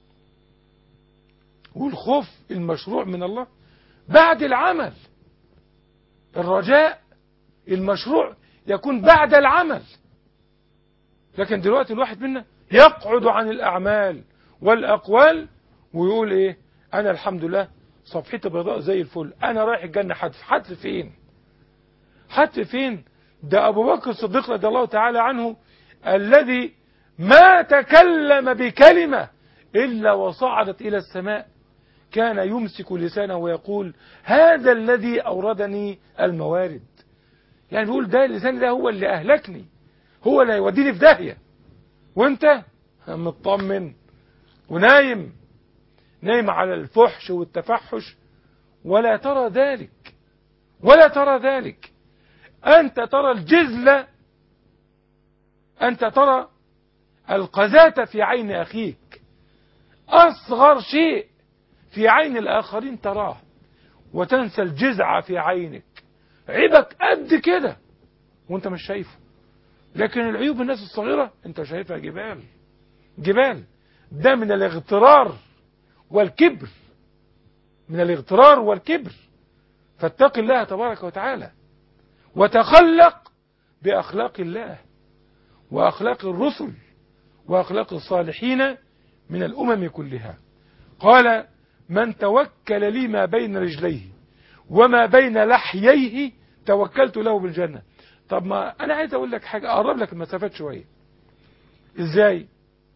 والخوف المشروع من الله بعد العمل الرجاء المشروع يكون بعد العمل لكن دلوقتي الواحد منا يقعد عن الأعمال والأقوال ويقول إيه أنا الحمد لله صفحتي بيضاء زي الفل أنا رايح الجنة حتف حتف فين حتف فين ده أبو بكر الصديق رضي الله تعالى عنه الذي ما تكلم بكلمة إلا وصعدت إلى السماء كان يمسك لسانه ويقول هذا الذي أوردني الموارد يعني بيقول ده اللسان ده هو اللي أهلكني هو اللي هيوديني في داهية وانت مطمن ونايم نايم على الفحش والتفحش ولا ترى ذلك ولا ترى ذلك أنت ترى الجزلة أنت ترى القذاة في عين أخيك أصغر شيء في عين الآخرين تراه وتنسى الجزع في عينك عيبك قد كده وانت مش شايفه لكن العيوب الناس الصغيرة انت شايفها جبال جبال ده من الاغترار والكبر من الاغترار والكبر فاتق الله تبارك وتعالى وتخلق بأخلاق الله وأخلاق الرسل وأخلاق الصالحين من الأمم كلها قال من توكل لي ما بين رجليه وما بين لحييه توكلت له بالجنة طب ما أنا عايز أقول لك حاجة أقرب لك المسافات شوية إزاي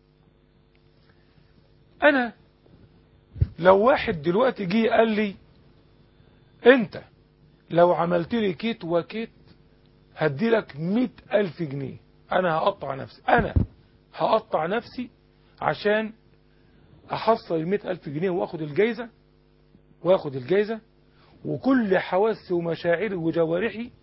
أنا لو واحد دلوقتي جه قال لي أنت لو عملت لي كيت وكيت هدي لك مئة ألف جنيه أنا هقطع نفسي أنا هقطع نفسي عشان أحصل المئة ألف جنيه وأخد الجايزة وأخد الجايزة وكل حواسي ومشاعري وجوارحي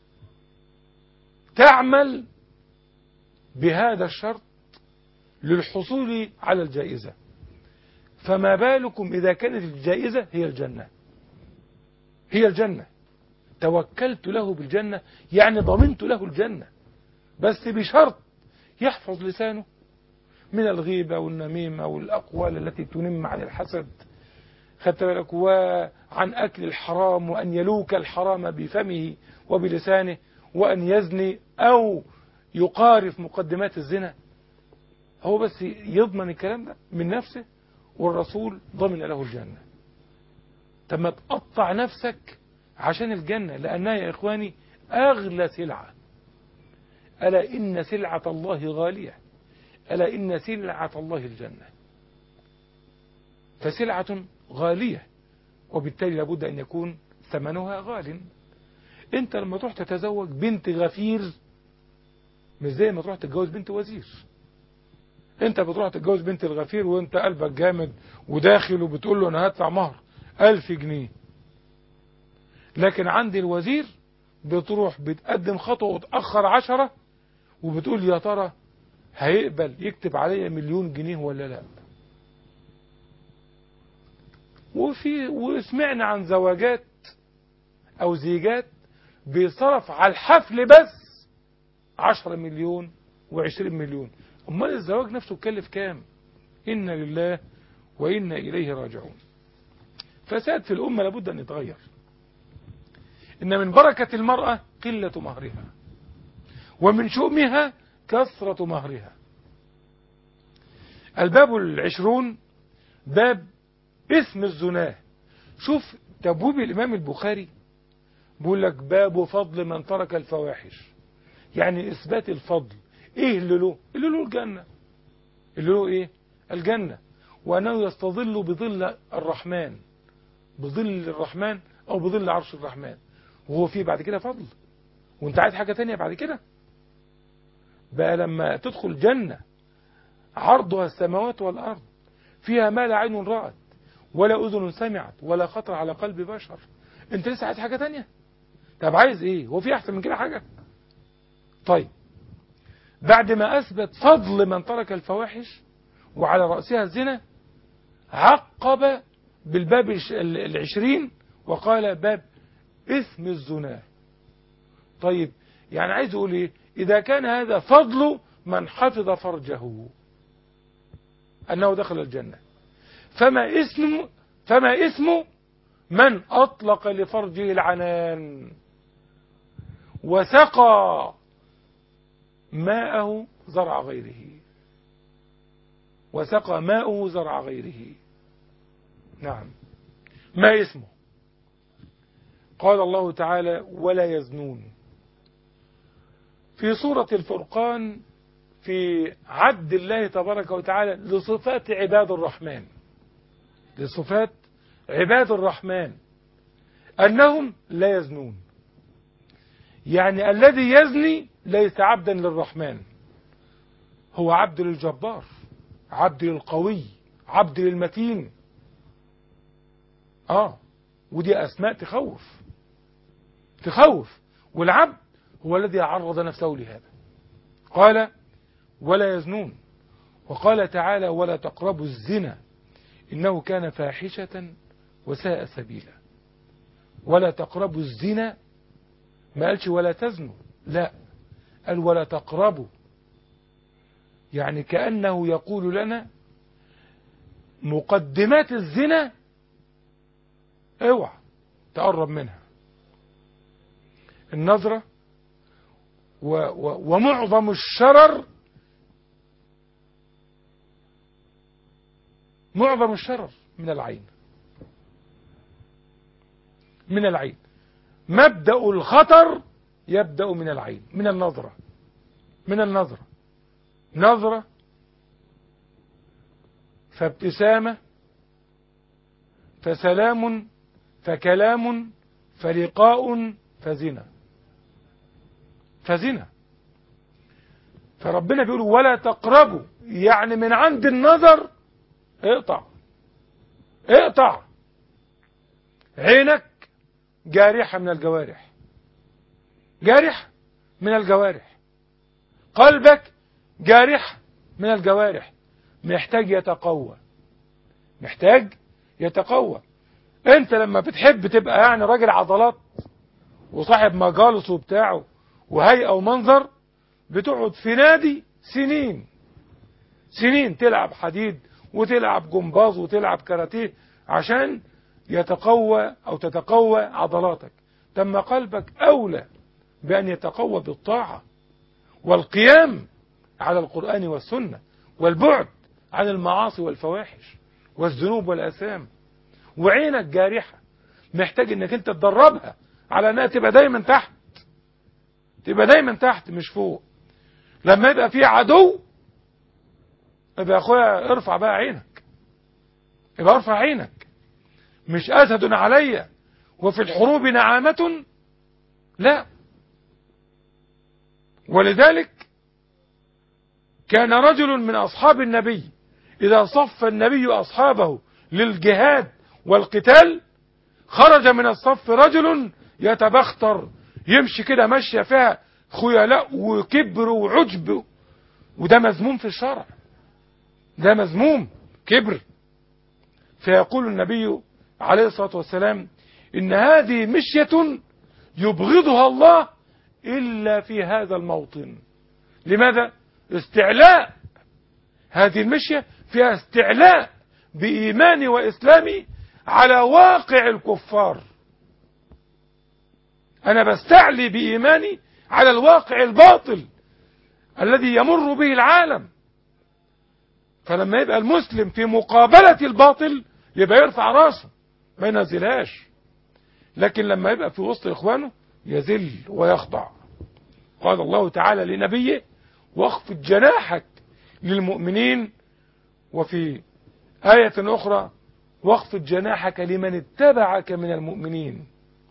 تعمل بهذا الشرط للحصول على الجائزة فما بالكم إذا كانت الجائزة هي الجنة هي الجنة توكلت له بالجنة يعني ضمنت له الجنة بس بشرط يحفظ لسانه من الغيبة والنميمة والأقوال التي تنم عن الحسد خدت بالك وعن أكل الحرام وأن يلوك الحرام بفمه وبلسانه وأن يزني أو يقارف مقدمات الزنا هو بس يضمن الكلام ده من نفسه والرسول ضمن له الجنة طب ما تقطع نفسك عشان الجنة لأنها يا إخواني أغلى سلعة ألا إن سلعة الله غالية ألا إن سلعة الله الجنة فسلعة غالية وبالتالي لابد أن يكون ثمنها غال انت لما تروح تتزوج بنت غفير مش زي ما تروح تتجوز بنت وزير انت بتروح تتجوز بنت الغفير وانت قلبك جامد وداخل وبتقول له انا هدفع مهر ألف جنيه لكن عند الوزير بتروح بتقدم خطوة وتأخر عشرة وبتقول يا ترى هيقبل يكتب عليا مليون جنيه ولا لا وفي وسمعنا عن زواجات او زيجات بيصرف على الحفل بس عشرة مليون وعشرين مليون امال الزواج نفسه كلف كام إنا لله وإنا إليه راجعون فساد في الأمة لابد أن يتغير إن من بركة المرأة قلة مهرها ومن شؤمها كثرة مهرها الباب العشرون باب اسم الزناه شوف تبويب الإمام البخاري بيقول لك باب فضل من ترك الفواحش يعني إثبات الفضل إيه اللي له اللي له الجنة اللي له إيه الجنة وأنه يستظل بظل الرحمن بظل الرحمن أو بظل عرش الرحمن وهو فيه بعد كده فضل وانت عايز حاجة تانية بعد كده بقى لما تدخل جنة عرضها السماوات والأرض فيها ما لا عين رأت ولا أذن سمعت ولا خطر على قلب بشر انت لسه عايز حاجة تانية طب عايز ايه هو في احسن من كده حاجة طيب بعد ما اثبت فضل من ترك الفواحش وعلى رأسها الزنا عقب بالباب العشرين وقال باب اسم الزنا طيب يعني عايز اقول ايه اذا كان هذا فضل من حفظ فرجه انه دخل الجنة فما اسم فما اسم من اطلق لفرجه العنان وسقى ماءه زرع غيره وسقى ماءه زرع غيره نعم ما اسمه قال الله تعالى ولا يزنون في سورة الفرقان في عد الله تبارك وتعالى لصفات عباد الرحمن لصفات عباد الرحمن أنهم لا يزنون يعني الذي يزني ليس عبدا للرحمن هو عبد للجبار عبد للقوي عبد للمتين اه ودي أسماء تخوف تخوف والعبد هو الذي عرض نفسه لهذا قال ولا يزنون وقال تعالى ولا تقربوا الزنا إنه كان فاحشة وساء سبيلا ولا تقربوا الزنا ما قالش ولا تزنوا لا قال ولا تقربوا يعني كأنه يقول لنا مقدمات الزنا اوعى تقرب منها النظرة و و ومعظم الشرر معظم الشرر من العين من العين مبدأ الخطر يبدأ من العين من النظرة من النظرة نظرة فابتسامة فسلام فكلام فلقاء فزنا فزنا فربنا بيقول ولا تقربوا يعني من عند النظر اقطع اقطع عينك جارحة من الجوارح جارح من الجوارح قلبك جارح من الجوارح محتاج يتقوى محتاج يتقوى انت لما بتحب تبقى يعني راجل عضلات وصاحب مجالس وبتاعه وهيئة ومنظر بتقعد في نادي سنين سنين تلعب حديد وتلعب جمباز وتلعب كاراتيه عشان يتقوى أو تتقوى عضلاتك تم قلبك أولى بأن يتقوى بالطاعة والقيام على القرآن والسنة والبعد عن المعاصي والفواحش والذنوب والآثام وعينك جارحة محتاج انك انت تدربها على انها تبقى دايما تحت تبقى دايما تحت مش فوق لما يبقى في عدو يبقى يا اخويا ارفع بقى عينك يبقى ارفع عينك مش اسد علي وفي الحروب نعامة لا ولذلك كان رجل من اصحاب النبي اذا صف النبي اصحابه للجهاد والقتال خرج من الصف رجل يتبختر يمشي كده ماشية فيها خيلاء وكبر وعجب وده مذموم في الشرع ده مذموم كبر فيقول النبي عليه الصلاة والسلام إن هذه مشية يبغضها الله إلا في هذا الموطن لماذا؟ استعلاء هذه المشية فيها استعلاء بإيماني وإسلامي على واقع الكفار أنا بستعلي بإيماني على الواقع الباطل الذي يمر به العالم فلما يبقى المسلم في مقابلة الباطل يبقى يرفع راسه ما ينزلهاش لكن لما يبقى في وسط إخوانه يذل ويخضع قال الله تعالى لنبيه واخفض جناحك للمؤمنين وفي آية أخرى واخفض جناحك لمن اتبعك من المؤمنين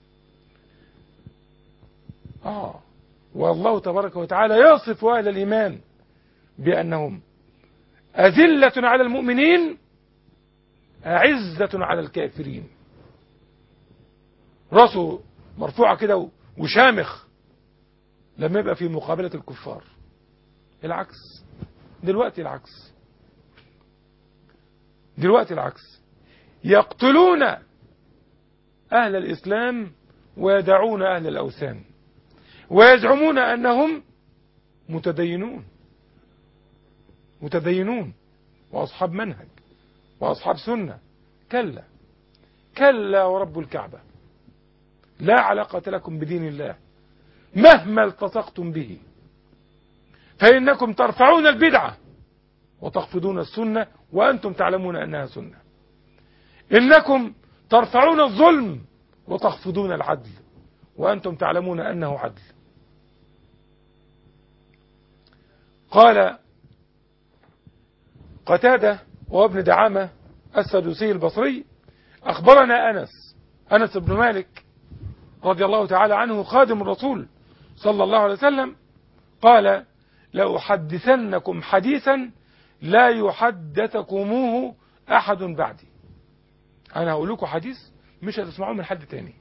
آه والله تبارك وتعالى يصف أهل الإيمان بأنهم أذلة على المؤمنين أعزة على الكافرين راسه مرفوعة كده وشامخ لما يبقى في مقابلة الكفار العكس دلوقتي العكس دلوقتي العكس يقتلون أهل الإسلام ويدعون أهل الأوثان ويزعمون أنهم متدينون متدينون وأصحاب منهج وأصحاب سنة كلا كلا ورب الكعبة لا علاقة لكم بدين الله مهما التصقتم به فإنكم ترفعون البدعة وتخفضون السنة وأنتم تعلمون أنها سنة إنكم ترفعون الظلم وتخفضون العدل وأنتم تعلمون أنه عدل قال قتادة وابن دعامة السدوسي البصري أخبرنا أنس أنس بن مالك رضي الله تعالى عنه خادم الرسول صلى الله عليه وسلم قال لأحدثنكم حديثا لا يحدثكموه أحد بعدي أنا هقول لكم حديث مش هتسمعوه من حد تاني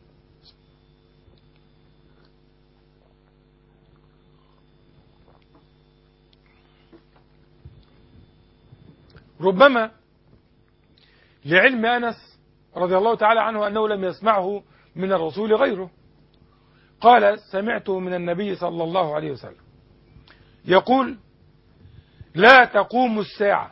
ربما لعلم أنس رضي الله تعالى عنه أنه لم يسمعه من الرسول غيره قال سمعته من النبي صلى الله عليه وسلم يقول لا تقوم الساعة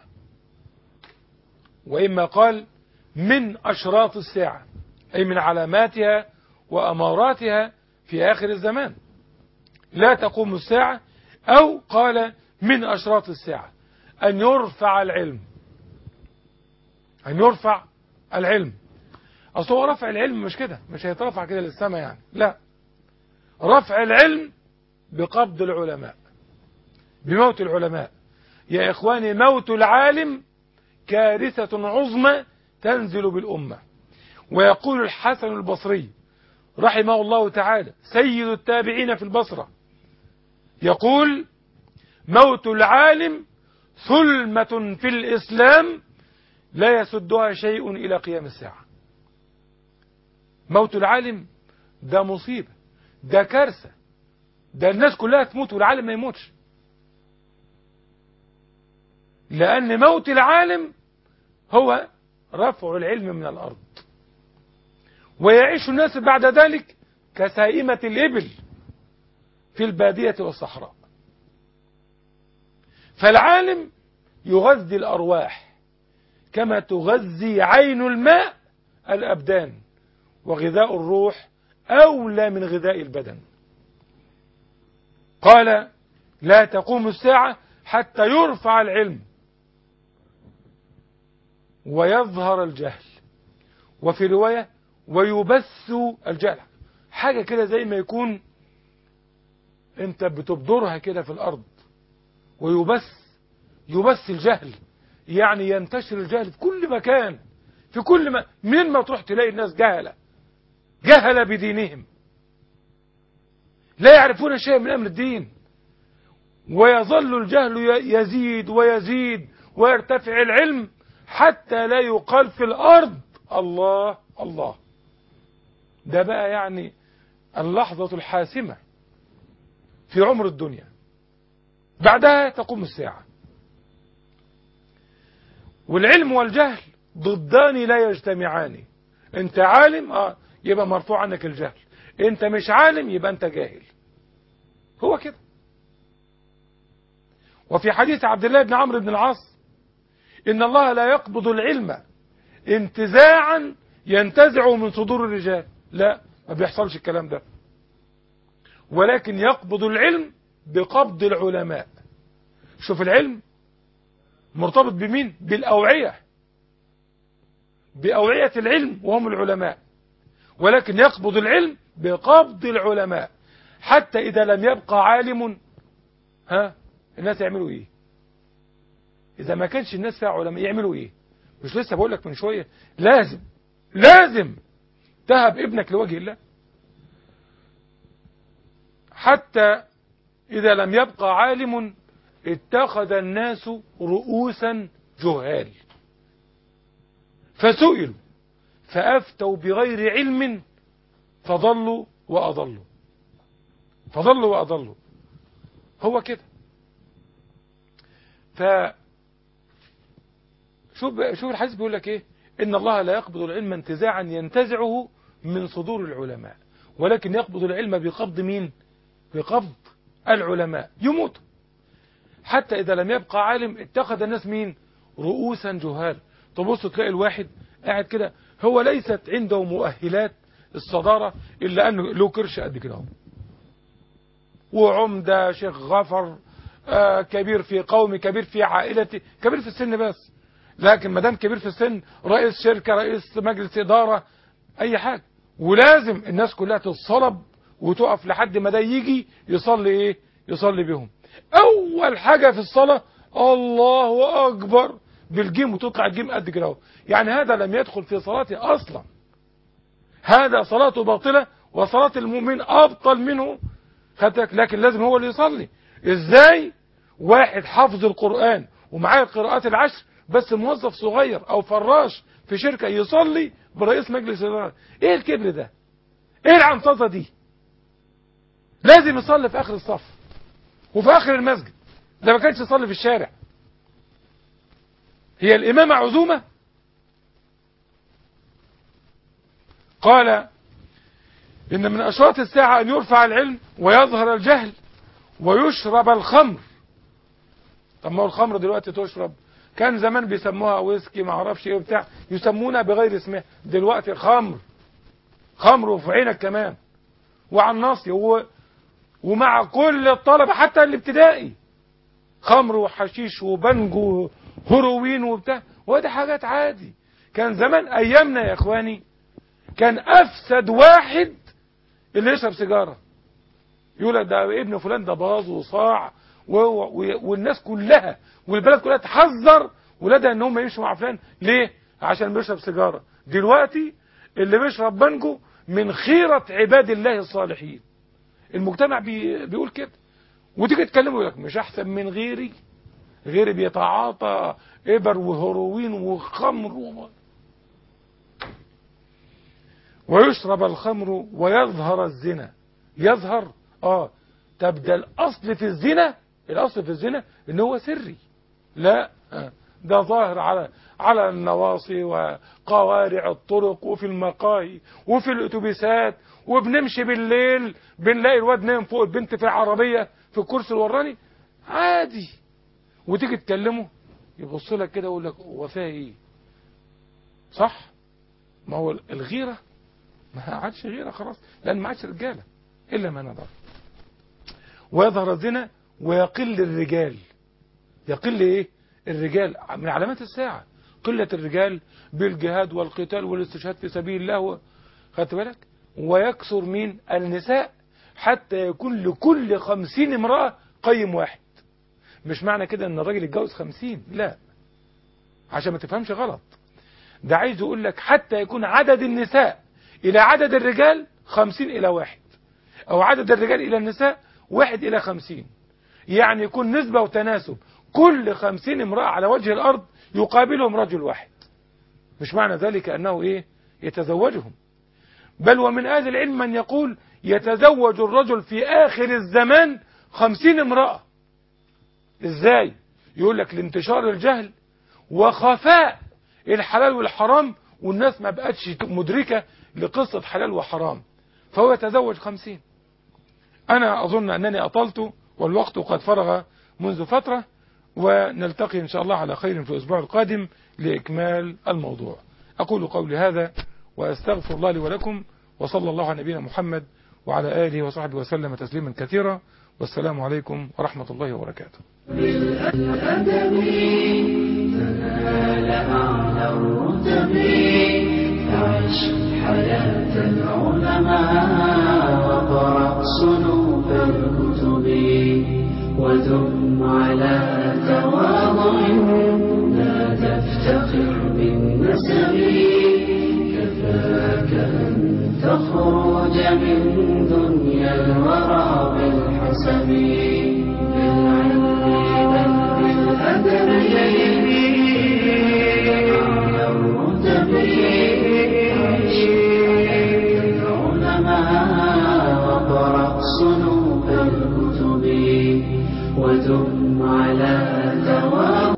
وإما قال من أشراط الساعة أي من علاماتها وأماراتها في آخر الزمان لا تقوم الساعة أو قال من أشراط الساعة أن يرفع العلم أن يرفع العلم أصل هو رفع العلم مش كده مش هيترفع كده للسماء يعني لا رفع العلم بقبض العلماء بموت العلماء يا إخواني موت العالم كارثة عظمى تنزل بالأمة ويقول الحسن البصري رحمه الله تعالى سيد التابعين في البصرة يقول موت العالم ثلمة في الإسلام لا يسدها شيء إلى قيام الساعة موت العالم ده مصيبة ده كارثة ده الناس كلها تموت والعالم ما يموتش لأن موت العالم هو رفع العلم من الأرض ويعيش الناس بعد ذلك كسائمة الإبل في البادية والصحراء فالعالم يغذي الأرواح كما تغذي عين الماء الأبدان وغذاء الروح أولى من غذاء البدن قال لا تقوم الساعة حتى يرفع العلم ويظهر الجهل وفي رواية ويبث الجهل حاجة كده زي ما يكون انت بتبدرها كده في الأرض ويبث يبث الجهل يعني ينتشر الجهل في كل مكان في كل ما من ما تروح تلاقي الناس جهلة جهل بدينهم لا يعرفون شيئا من أمر الدين ويظل الجهل يزيد ويزيد ويرتفع العلم حتى لا يقال في الأرض الله الله ده بقى يعني اللحظة الحاسمة في عمر الدنيا بعدها تقوم الساعة والعلم والجهل ضدان لا يجتمعان انت عالم اه يبقى مرفوع عنك الجهل انت مش عالم يبقى انت جاهل هو كده وفي حديث عبد الله بن عمرو بن العاص إن الله لا يقبض العلم انتزاعا ينتزعه من صدور الرجال لا ما بيحصلش الكلام ده ولكن يقبض العلم بقبض العلماء شوف العلم مرتبط بمين بالأوعية بأوعية العلم وهم العلماء ولكن يقبض العلم بقبض العلماء حتى إذا لم يبقى عالم ها الناس يعملوا ايه اذا ما كانش الناس فيها علماء يعملوا ايه مش لسه بقول لك من شويه لازم لازم تهب ابنك لوجه الله حتى اذا لم يبقى عالم اتخذ الناس رؤوسا جهال فسئلوا فافتوا بغير علم فضلوا واضلوا فضلوا واضلوا هو كده ف شوف شوف الحديث بيقول لك ايه ان الله لا يقبض العلم انتزاعا ينتزعه من صدور العلماء ولكن يقبض العلم بقبض مين بقبض العلماء يموت حتى اذا لم يبقى عالم اتخذ الناس مين رؤوسا جهال تبص تلاقي الواحد قاعد كده هو ليست عنده مؤهلات الصدارة الا انه له كرش قد كده وعمدة شيخ غفر آه كبير في قومي كبير في عائلتي كبير في السن بس لكن ما دام كبير في السن رئيس شركة رئيس مجلس إدارة أي حاجة ولازم الناس كلها تتصلب وتقف لحد ما ده يجي يصلي إيه يصلي بهم أول حاجة في الصلاة الله أكبر بالجيم وتطلع الجيم قد كده اهو. يعني هذا لم يدخل في صلاته اصلا هذا صلاته باطله وصلاه المؤمن ابطل منه خدتك لكن لازم هو اللي يصلي ازاي واحد حافظ القران ومعاه القراءات العشر بس موظف صغير او فراش في شركه يصلي برئيس مجلس الاداره ايه الكبر ده ايه العنطزه دي لازم يصلي في اخر الصف وفي اخر المسجد ده ما كانش يصلي في الشارع هي الامامه عزومه قال ان من اشراط الساعه ان يرفع العلم ويظهر الجهل ويشرب الخمر طب ما هو الخمر دلوقتي تشرب كان زمان بيسموها ويسكي ما اعرفش ايه وبتاع يسمونها بغير اسمها دلوقتي خمر خمر وفي عينك كمان وعلى الناصية و... ومع كل الطلبة حتى الابتدائي خمر وحشيش وبنجو وهروين وبتاع وده حاجات عادي كان زمان ايامنا يا اخواني كان افسد واحد اللي يشرب سيجاره يقول لك ده ابن فلان ده باظ وصاع و... و... والناس كلها والبلد كلها تحذر ولادها ان هم يمشوا مع فلان ليه عشان بيشرب سيجاره دلوقتي اللي بيشرب بنجو من خيرة عباد الله الصالحين المجتمع بي... بيقول كده وتيجي تكلمه يقول لك مش احسن من غيري غيري بيتعاطى ابر وهروين وخمر و... ويشرب الخمر ويظهر الزنا يظهر اه طب ده الاصل في الزنا الاصل في الزنا ان هو سري لا آه. ده ظاهر على على النواصي وقوارع الطرق وفي المقاهي وفي الاتوبيسات وبنمشي بالليل بنلاقي الواد نايم فوق البنت في العربيه في الكرسي الوراني عادي وتيجي تكلمه يبص لك كده ويقول لك هو فيها ايه صح ما هو الغيره ما عادش غيره خلاص لان ما عادش رجاله الا ما نظر ويظهر الزنا ويقل الرجال يقل ايه الرجال من علامات الساعة قلة الرجال بالجهاد والقتال والاستشهاد في سبيل الله خدت بالك ويكثر مين النساء حتى يكون لكل خمسين امرأة قيم واحد مش معنى كده ان الراجل يتجوز خمسين لا عشان ما تفهمش غلط ده عايز يقول لك حتى يكون عدد النساء الى عدد الرجال خمسين الى واحد او عدد الرجال الى النساء واحد الى خمسين يعني يكون نسبة وتناسب كل خمسين امرأة على وجه الأرض يقابلهم رجل واحد مش معنى ذلك أنه إيه يتزوجهم بل ومن أهل العلم من يقول يتزوج الرجل في آخر الزمان خمسين امرأة إزاي يقول لك لانتشار الجهل وخفاء الحلال والحرام والناس ما بقتش مدركة لقصة حلال وحرام فهو يتزوج خمسين أنا أظن أنني أطلت والوقت قد فرغ منذ فترة ونلتقي إن شاء الله على خير في الأسبوع القادم لإكمال الموضوع أقول قولي هذا وأستغفر الله لي ولكم وصلى الله على نبينا محمد وعلى آله وصحبه وسلم تسليما كثيرا والسلام عليكم ورحمة الله وبركاته بالأدب تنال أعلى الرتب فعش حياة العلماء وقرأ صنوف الكتب ودم على تواضع لا تفتخر بالنسب كفاك أن تخرج من دنيا الورى بالحسب بالعلم بل بالأدب أعلى الرتب عيش حياة العلماء وقرأ صنوف الكتب ودم على